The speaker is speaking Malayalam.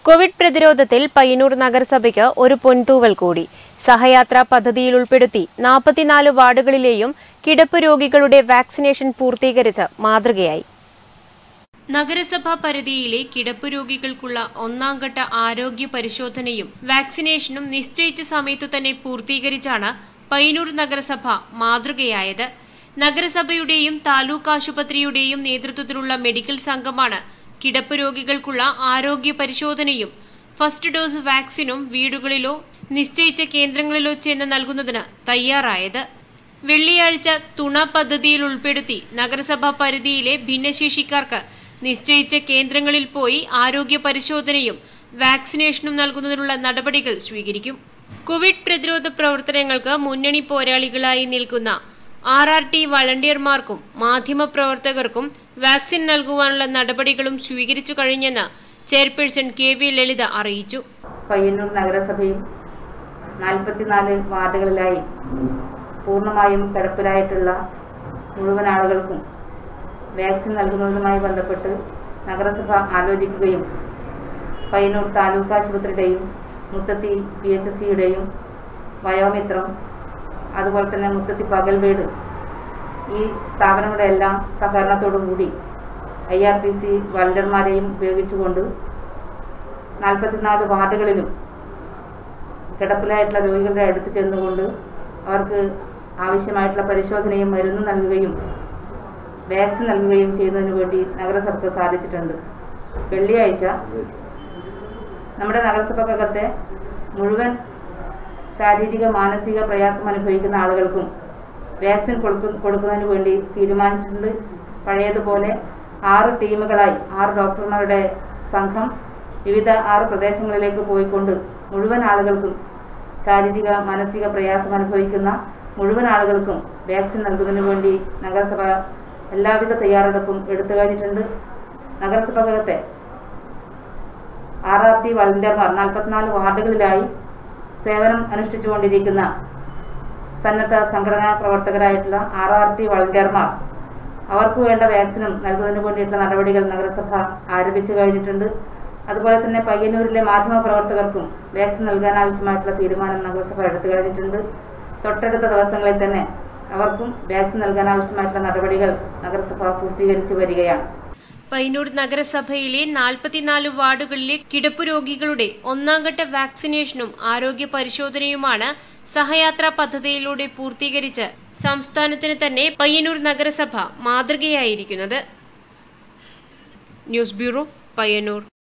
കോവിഡ് പ്രതിരോധത്തിൽ പയ്യന്നൂർ നഗരസഭയ്ക്ക് ഒരു പൊൻതൂവൽ കൂടി സഹയാത്രാ പദ്ധതിയിൽ ഉൾപ്പെടുത്തി നാൽപ്പത്തിനാല് വാർഡുകളിലെയും കിടപ്പ് രോഗികളുടെ വാക്സിനേഷൻ പൂർത്തീകരിച്ച് മാതൃകയായി നഗരസഭാ പരിധിയിലെ കിടപ്പ് രോഗികൾക്കുള്ള ഒന്നാം ഘട്ട ആരോഗ്യ പരിശോധനയും വാക്സിനേഷനും നിശ്ചയിച്ച സമയത്തു തന്നെ പൂർത്തീകരിച്ചാണ് പയ്യന്നൂർ നഗരസഭ മാതൃകയായത് നഗരസഭയുടെയും താലൂക്ക് ആശുപത്രിയുടെയും നേതൃത്വത്തിലുള്ള മെഡിക്കൽ സംഘമാണ് കിടപ്പ് രോഗികൾക്കുള്ള ആരോഗ്യ പരിശോധനയും ഫസ്റ്റ് ഡോസ് വാക്സിനും വീടുകളിലോ നിശ്ചയിച്ച കേന്ദ്രങ്ങളിലോ ചെന്ന് നൽകുന്നതിന് തയ്യാറായത് വെള്ളിയാഴ്ച തുണ പദ്ധതിയിൽ ഉൾപ്പെടുത്തി നഗരസഭാ പരിധിയിലെ ഭിന്നശേഷിക്കാർക്ക് നിശ്ചയിച്ച കേന്ദ്രങ്ങളിൽ പോയി ആരോഗ്യ പരിശോധനയും വാക്സിനേഷനും നൽകുന്നതിനുള്ള നടപടികൾ സ്വീകരിക്കും കോവിഡ് പ്രതിരോധ പ്രവർത്തനങ്ങൾക്ക് മുന്നണി പോരാളികളായി നിൽക്കുന്ന ആർ ആർ ടി വളണ്ടിയർമാർക്കും മാധ്യമപ്രവർത്തകർക്കും വാക്സിൻ നൽകുവാനുള്ള നടപടികളും സ്വീകരിച്ചു കഴിഞ്ഞെന്ന് ചെയർപേഴ്സൺ കെ വി ലളിത അറിയിച്ചു പയ്യന്നൂർ നഗരസഭയിൽ നാൽപ്പത്തിനാല് വാർഡുകളിലായി പൂർണ്ണമായും കിടപ്പിലായിട്ടുള്ള മുഴുവൻ ആളുകൾക്കും വാക്സിൻ നൽകുന്നതുമായി ബന്ധപ്പെട്ട് നഗരസഭ ആലോചിക്കുകയും പയ്യന്നൂർ താലൂക്ക് ആശുപത്രിയുടെയും മുത്തത്തി പി എച്ച് സിയുടെയും വയോമിത്രം അതുപോലെ തന്നെ മുത്തത്തി പകൽ വീട് ഈ സ്ഥാപനങ്ങളുടെ എല്ലാം സഹകരണത്തോടു കൂടി ഐ ആർ പി സി വളണ്ടർമാരെയും ഉപയോഗിച്ചുകൊണ്ട് നാൽപ്പത്തിനാല് വാർഡുകളിലും കിടപ്പിലായിട്ടുള്ള രോഗികളുടെ അടുത്ത് ചെന്നുകൊണ്ട് അവർക്ക് ആവശ്യമായിട്ടുള്ള പരിശോധനയും മരുന്നും നൽകുകയും വാക്സിൻ നൽകുകയും ചെയ്യുന്നതിന് വേണ്ടി നഗരസഭയ്ക്ക് സാധിച്ചിട്ടുണ്ട് വെള്ളിയാഴ്ച നമ്മുടെ നഗരസഭക്കകത്തെ മുഴുവൻ ശാരീരിക മാനസിക പ്രയാസം അനുഭവിക്കുന്ന ആളുകൾക്കും വാക്സിൻ കൊടുക്കു കൊടുക്കുന്നതിന് വേണ്ടി തീരുമാനിച്ചിട്ടുണ്ട് പഴയതുപോലെ ആറ് ടീമുകളായി ആറ് ഡോക്ടർമാരുടെ സംഘം വിവിധ ആറ് പ്രദേശങ്ങളിലേക്ക് പോയിക്കൊണ്ട് മുഴുവൻ ആളുകൾക്കും ശാരീരിക മാനസിക പ്രയാസം അനുഭവിക്കുന്ന മുഴുവൻ ആളുകൾക്കും വാക്സിൻ നൽകുന്നതിന് വേണ്ടി നഗരസഭ എല്ലാവിധ തയ്യാറെടുപ്പും എടുത്തു കഴിഞ്ഞിട്ടുണ്ട് നഗരസഭകത്തെ ആർ ആർ ടി വളണ്ടിയർമാർ നാൽപ്പത്തിനാല് വാർഡുകളിലായി സേവനം അനുഷ്ഠിച്ചുകൊണ്ടിരിക്കുന്ന സന്നദ്ധ സംഘടനാ പ്രവർത്തകരായിട്ടുള്ള ആർ ആർ ടി വളണ്ടിയർമാർ അവർക്ക് വേണ്ട വാക്സിനും നൽകുന്നതിന് വേണ്ടിയിട്ടുള്ള നടപടികൾ നഗരസഭ ആരംഭിച്ചു കഴിഞ്ഞിട്ടുണ്ട് അതുപോലെ തന്നെ പയ്യന്നൂരിലെ മാധ്യമ പ്രവർത്തകർക്കും വാക്സിൻ നൽകാൻ ആവശ്യമായിട്ടുള്ള തീരുമാനം നഗരസഭ എടുത്തു കഴിഞ്ഞിട്ടുണ്ട് തൊട്ടടുത്ത ദിവസങ്ങളിൽ തന്നെ അവർക്കും വാക്സിൻ നൽകാൻ ആവശ്യമായിട്ടുള്ള നടപടികൾ നഗരസഭ പൂർത്തീകരിച്ചു വരികയാണ് പയ്യന്നൂർ നഗരസഭയിലെ നാൽപ്പത്തിനാല് വാർഡുകളിലെ കിടപ്പ് രോഗികളുടെ ഒന്നാംഘട്ട വാക്സിനേഷനും ആരോഗ്യ പരിശോധനയുമാണ് സഹയാത്രാ പദ്ധതിയിലൂടെ പൂർത്തീകരിച്ച് സംസ്ഥാനത്തിന് തന്നെ പയ്യന്നൂർ നഗരസഭ മാതൃകയായിരിക്കുന്നത് ന്യൂസ് ബ്യൂറോ പയ്യന്നൂർ